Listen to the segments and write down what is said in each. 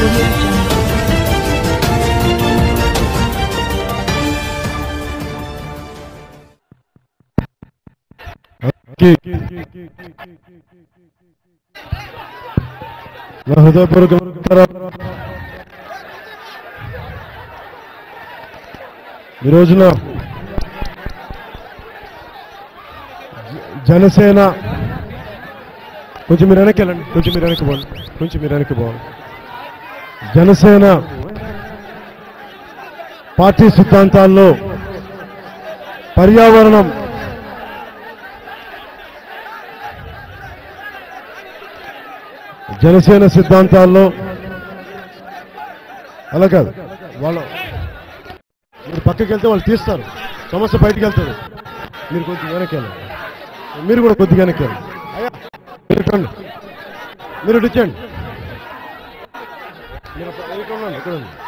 audio jungle. నా హృదయపూర్వక నమస్కారాలు. ఈ రోజున జ- జనసేన కొంచెం మీరు వెనక్కి వెళ్ళండి కొంచెం మీరు వెనక్కి పోండి కొంచెం మీరు వెనక్కి పోండి జనసేన పార్టీ సిద్ధాంతాల్లో పర్యావరణం జనసేన సిద్ధాంతాల్లో అలా కాదు వాళ్ళు మీరు పక్కకి వెళ్తే వాళ్ళు తీస్తారు సమస్య బయటికి వెళ్తారు మీరు కొంచెం వెనక్కి వెళ్ళండి మీరు కూడా కొద్దిగా వెనక్కి వెళ్ళండి అయ్యా మీరు ఇటండి మీరు ఇటు ఇచ్చేయండి మీరు ఇక్కడ ఉండండి, ఇక్కడ ఉండండి.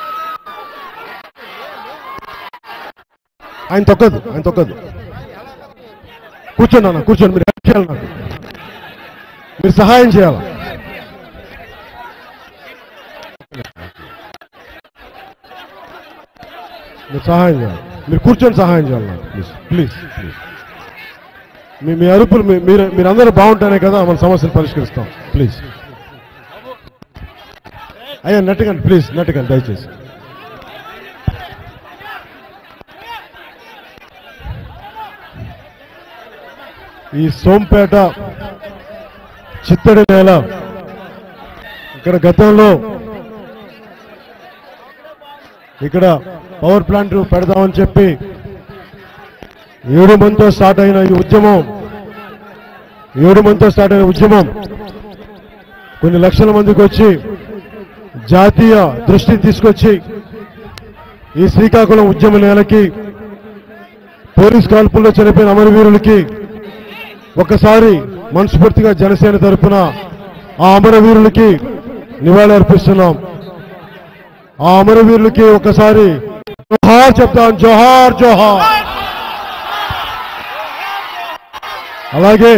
ఆయన తొక్కదు ఆయన తొక్కదు కూర్చోండి అన్న కూర్చోండి మీరు help చేయాలి నాకు మీరు సహాయం చేయాలి మీరు సహాయం చేయాలి మీరు కూర్చొని సహాయం చేయాలి నాకు ప్లీజ్ ప్లీజ్ ప్లీజ్ మీ మీ అరుపులు మీ- మీరు మీరందరూ బాగుంటేనే కదా మన సమస్యను పరిష్కరిస్తాం ప్లీజ్ అయ్యా నెట్టకండి ప్లీజ్ నెట్టకండి దయచేసి ఈ సోంపేట చిత్తడి నేల ఇక్కడ గతంలో ఇక్కడ పవర్ ప్లాంట్ పెడదామని చెప్పి ఏడు మందితో స్టార్ట్ అయిన ఈ ఉద్యమం ఏడు మందితో స్టార్ట్ అయిన ఉద్యమం కొన్ని లక్షల మందికి వచ్చి జాతీయ దృష్టి తీసుకొచ్చి ఈ శ్రీకాకుళం ఉద్యమ నేలకి పోలీస్ కాల్పుల్లో చనిపోయిన అమరవీరులకి ఒక్కసారి మనస్ఫూర్తిగా జనసేన తరపున ఆ అమరవీరులకి నివాళి అర్పిస్తున్నాం ఆ అమరవీరులకి ఒకసారి జోహార్ చెప్తాం జోహార్ జోహార్ అలాగే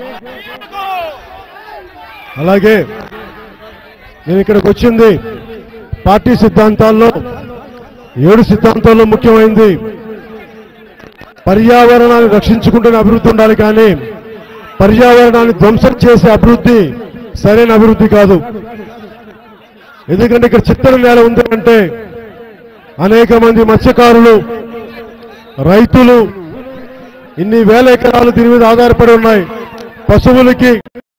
అలాగే నేను ఇక్కడికి వచ్చింది పార్టీ సిద్ధాంతాల్లో ఏడు సిద్ధాంతాల్లో ముఖ్యమైనది పర్యావరణాన్ని రక్షించుకుంటూనే అభివృద్ధి ఉండాలి కానీ పర్యావరణాన్ని ధ్వంసం చేసే అభివృద్ధి సరైన అభివృద్ధి కాదు ఎందుకంటే ఇక్కడ చిత్తడి నేల ఉంది అంటే అనేక మంది మత్స్యకారులు రైతులు ఇన్ని వేల ఎకరాలు దీని మీద ఆధారపడి ఉన్నాయి పశువులకి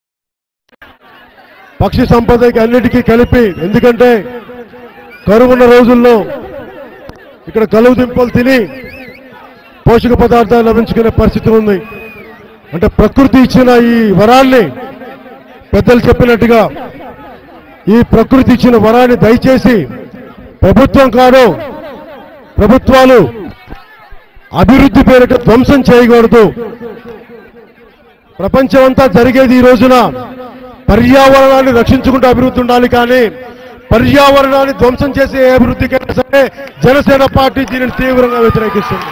పక్షి సంపదకి అన్నిటికీ కలిపి ఎందుకంటే కరువున్న రోజుల్లో ఇక్కడ కలువు దింపలు తిని పోషక పదార్థాలు లభించుకునే పరిస్థితి ఉంది అంటే ప్రకృతి ఇచ్చిన ఈ వరాల్ని పెద్దలు చెప్పినట్టుగా ఈ ప్రకృతి ఇచ్చిన వరాన్ని దయచేసి ప్రభుత్వం కాదు ప్రభుత్వాలు అభివృద్ధి పేరిట ధ్వంసం చేయకూడదు ప్రపంచమంతా జరిగేది ఈ రోజున పర్యావరణాన్ని రక్షించుకుంటూ అభివృద్ధి ఉండాలి కానీ పర్యావరణాన్ని ధ్వంసం చేసే ఏ అభివృద్ధికైనా సరే జనసేన పార్టీ దీనిని తీవ్రంగా వ్యతిరేకిస్తుంది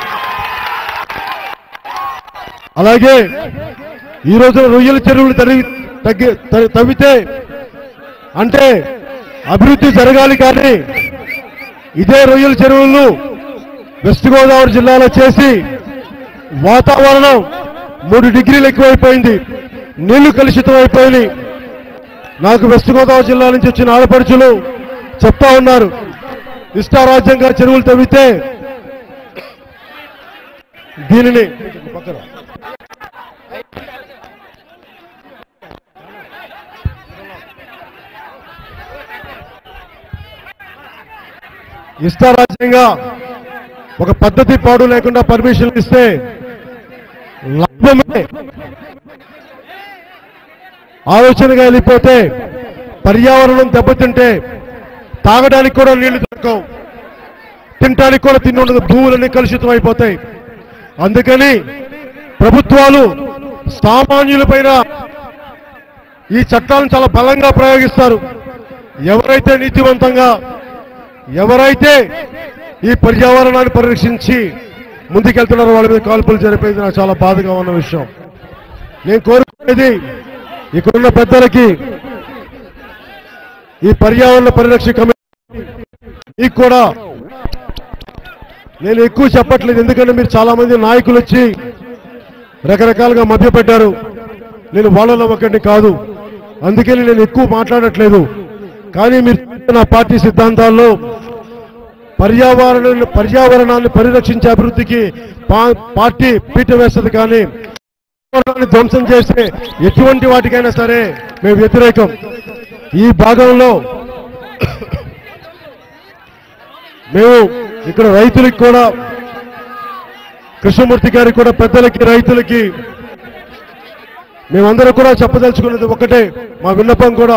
అలాగే ఈ రోజున రొయ్యల చెరువులు తరిగి తగ్గి త- తవ్వితే అంటే అభివృద్ధి జరగాలి కానీ ఇదే రొయ్యల చెరువులను వెస్ట్ గోదావరి జిల్లాలో చేసి వాతావరణం మూడు డిగ్రీలు ఎక్కువైపోయింది నీళ్లు కలుషితం అయిపోయినాయి నాకు వెస్ట్ గోదావరి జిల్లా నుంచి వచ్చిన ఆడపడుచులు చెప్తా ఉన్నారు ఇష్టారాజ్యంగా చెరువులు తవ్వితే దీనిని పక్కన ఇష్టారాజ్యంగా ఒక పద్ధతి పాడు లేకుండా పర్మిషన్ ఇస్తే లాభమే ఆలోచనగా వెళ్ళిపోతే పర్యావరణం దెబ్బతింటే తాగడానికి కూడా నీళ్లు దొరకవు తినడానికి కూడా తిండి ఉండదు భూములన్నీ కలుషితం అయిపోతాయి అందుకని ప్రభుత్వాలు సామాన్యులపైన ఈ చట్టాలను చాలా బలంగా ప్రయోగిస్తారు ఎవరైతే నీతివంతంగా ఎవరైతే ఈ పర్యావరణాన్ని పరిరక్షించి ముందుకెళ్తున్నారో వాళ్ళ మీద కాల్పులు జరిపేది నాకు చాలా బాధగా ఉన్న విషయం నేను కోరుకునేది ఇక్కడున్న పెద్దలకి ఈ పర్యావరణ పరిరక్షణ కమిటీ మీకు కూడా నేను ఎక్కువ చెప్పట్లేదు ఎందుకంటే మీరు చాలా మంది నాయకులు వచ్చి రకరకాలుగా మభ్యపెట్టారు నేను వాళ్ళలో ఒకటి కాదు అందుకని నేను ఎక్కువ మాట్లాడట్లేదు కానీ మీరు నా పార్టీ సిద్ధాంతాల్లో పర్యావరణ పర్యావరణాన్ని పరిరక్షించే అభివృద్ధికి పా- పార్టీ పీట వేస్తుంది కానీ పర్యావరణాన్ని ధ్వంసం చేస్తే ఎటువంటి వాటికైనా సరే మేము వ్యతిరేకం ఈ భాగంలో మేము ఇక్కడ రైతులకి కూడా కృష్ణమూర్తి గారికి కూడా పెద్దలకి రైతులకి మేమందరం కూడా చెప్పదలుచుకున్నది ఒకటే మా విన్నపం కూడా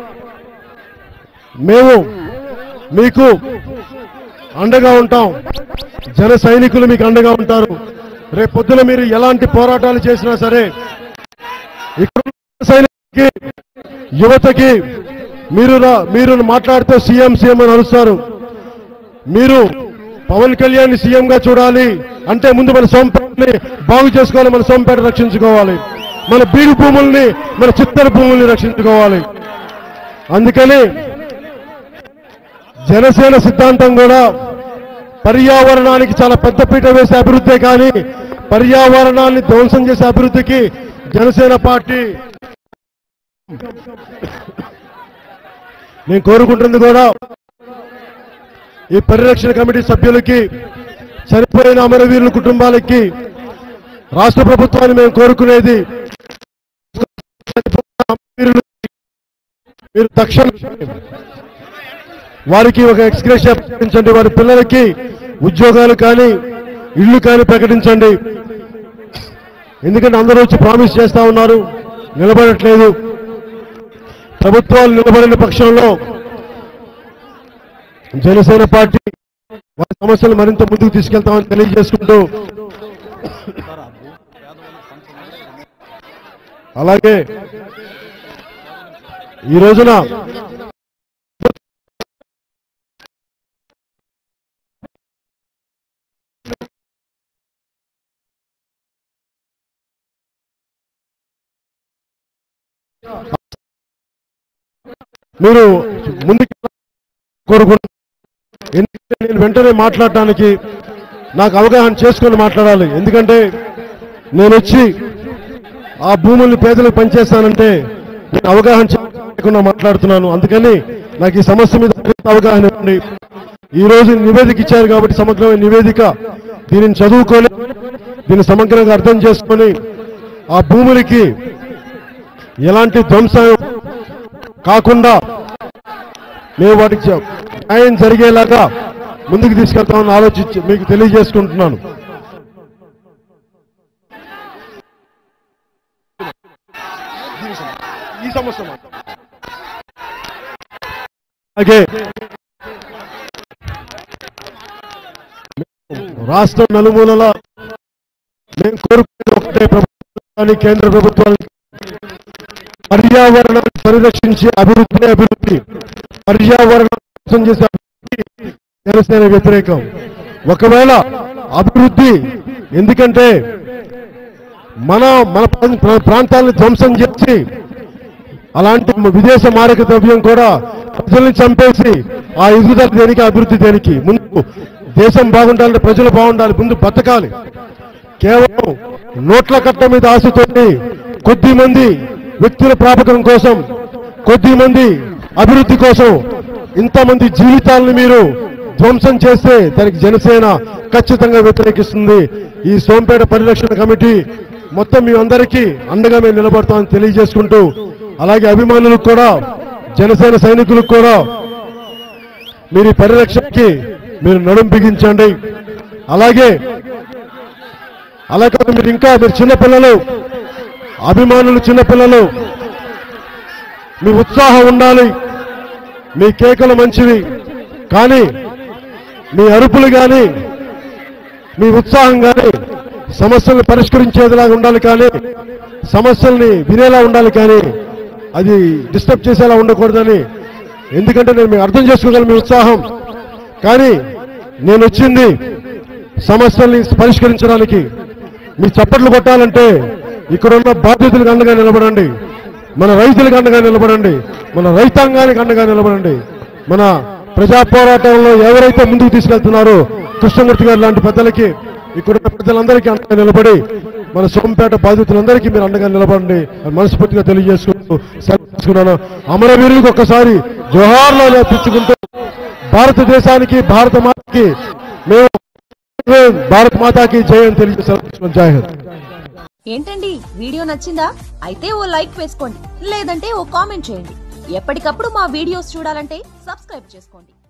మేము మీకు అండగా ఉంటాం జన సైనికులు మీకు అండగా ఉంటారు రేపు పొద్దున మీరు ఎలాంటి పోరాటాలు చేసినా సరే ఇక్కడ ఉన్న జన సైనికులకి యువతకి మీరు రా- మీరు మాట్లాడితే సీఎం సీఎం అని అరుస్తారు మీరు పవన్ కళ్యాణ్ సీఎం గా చూడాలి అంటే ముందు మన సోంపేటని బాగు చేసుకోవాలి మన సోంపేట రక్షించుకోవాలి మన బీడు భూముల్ని మన చిత్తర భూముల్ని రక్షించుకోవాలి అందుకని జనసేన సిద్ధాంతం కూడా పర్యావరణానికి చాలా పెద్దపీట వేసే అభివృద్ధే కానీ పర్యావరణాన్ని ధ్వంసం చేసే అభివృద్ధికి జనసేన పార్టీ నేను కోరుకుంటుంది కూడా ఈ పరిరక్షణ కమిటీ సభ్యులకి చనిపోయిన అమరవీరుల కుటుంబాలకి రాష్ట్ర ప్రభుత్వాన్ని మేము కోరుకునేది చనిపోయిన అమరవీరులు మీరు తక్షణ వారికి ఒక ఎక్స్గ్రేషన్ ప్రకటించండి వారి పిల్లలకి ఉద్యోగాలు కానీ ఇల్లు కానీ ప్రకటించండి ఎందుకంటే అందరూ వచ్చి ప్రామిస్ చేస్తా ఉన్నారు నిలబడట్లేదు ప్రభుత్వాలు నిలబడిన పక్షంలో జనసేన పార్టీ వారి సమస్యలు మరింత ముందుకు తీసుకెళ్తామని తెలియజేసుకుంటూ అలాగే ఈ రోజున మీరు ముందుకు కోరుకుంటున్నారు ఎందుకంటే నేను వెంటనే మాట్లాడటానికి నాకు అవగాహన చేసుకొని మాట్లాడాలి ఎందుకంటే నేను వచ్చి ఆ భూముల్ని పేదలకు పనిచేస్తానంటే నేను అవగాహన చేయకుండా మాట్లాడుతున్నాను అందుకని నాకు ఈ సమస్య మీద మరింత అవగాహన ఇవ్వండి ఈ రోజు నివేదిక ఇచ్చారు కాబట్టి సమగ్రమైన నివేదిక దీనిని చదువుకొని దీన్ని సమగ్రంగా అర్థం చేసుకొని ఆ భూములకి ఎలాంటి ధ్వంసం కాకుండా మేము వాటికి చ- న్యాయం జరిగేలాగా ముందుకు తీసుకెళ్తామని ఆలోచించి మీకు తెలియజేసుకుంటున్నాను ఈ సమస్య అలాగే రాష్ట్ర నలుమూలల మేము కోరుకునేది ఒకటే ప్రభుత్వాన్ని కేంద్ర ప్రభుత్వానికి పర్యావరణాన్ని పరిరక్షించే అభివృద్ధి అభివృద్ధి పర్యావరణం నాశనం చేసే అభివృద్ధి జనసేన వ్యతిరేకం ఒకవేళ అభివృద్ధి ఎందుకంటే మన మన ప్రా- ప్రా- ప్రాంతాలను ధ్వంసం చేసి అలాంటి విదేశ మారక ద్రవ్యం కూడా ప్రజల్ని చంపేసి ఆ ఎదుగుదల దేనికి అభివృద్ధి దేనికి ముందు దేశం బాగుండాలంటే ప్రజలు బాగుండాలి ముందు బతకాలి కేవలం నోట్ల కట్ట మీద ఆశతోటి కొద్ది మంది వ్యక్తుల ప్రాపకం కోసం కొద్ది మంది అభివృద్ధి కోసం ఇంతమంది జీవితాలను మీరు ధ్వంసం చేస్తే దానికి జనసేన ఖచ్చితంగా వ్యతిరేకిస్తుంది ఈ సోంపేట పరిరక్షణ కమిటీ మొత్తం మీ అందరికీ అండగా మేము నిలబడతామని తెలియజేసుకుంటూ అలాగే అభిమానులకు కూడా జనసేన సైనికులకు కూడా మీరు ఈ పరిరక్షణకి మీరు నడుం బిగించండి అలాగే అలాగే మీరు ఇంకా మీరు చిన్నపిల్లలు అభిమానులు చిన్నపిల్లలు మీ ఉత్సాహం ఉండాలి మీ కేకలు మంచివి కానీ మీ అరుపులు కానీ మీ ఉత్సాహం కానీ సమస్యల్ని పరిష్కరించేదిలాగా ఉండాలి కానీ సమస్యల్ని వినేలా ఉండాలి కానీ అది డిస్టర్బ్ చేసేలా ఉండకూడదని ఎందుకంటే నేను మీకు అర్థం చేసుకోగలను మీ ఉత్సాహం కానీ నేను వచ్చింది సమస్యల్ని పరిష్కరించడానికి మీ చప్పట్లు కొట్టాలంటే ఇక్కడున్న బాధ్యతలకు అండగా నిలబడండి మన రైతులకు అండగా నిలబడండి మన రైతాంగానికి అండగా నిలబడండి మన ప్రజా పోరాటంలో ఎవరైతే ముందుకు తీసుకెళ్తున్నారో కృష్ణమూర్తి గారు లాంటి పెద్దలకి ఇక్కడ ఉన్న పెద్దలందరికీ అండగా నిలబడి మన సోంపేట బాధితులందరికీ మీరు అండగా నిలబడండి అని మనస్ఫూర్తిగా తెలియజేసుకుంటూ సెలవు తీసుకున్నాను అమరవీరులకు ఒక్కసారి జోహార్లో నేర్పించుకుంటూ భారతదేశానికి భారత మాతకి మేము భారత మాతాకి జయ అని తెలియజేసి సెలవు తీసుకున్నాను. జై హింద్ ఏంటండి వీడియో నచ్చిందా అయితే ఓ లైక్ వేసుకోండి లేదంటే ఓ కామెంట్ చేయండి ఎప్పటికప్పుడు మా వీడియోస్ చూడాలంటే సబ్స్క్రైబ్ చేసుకోండి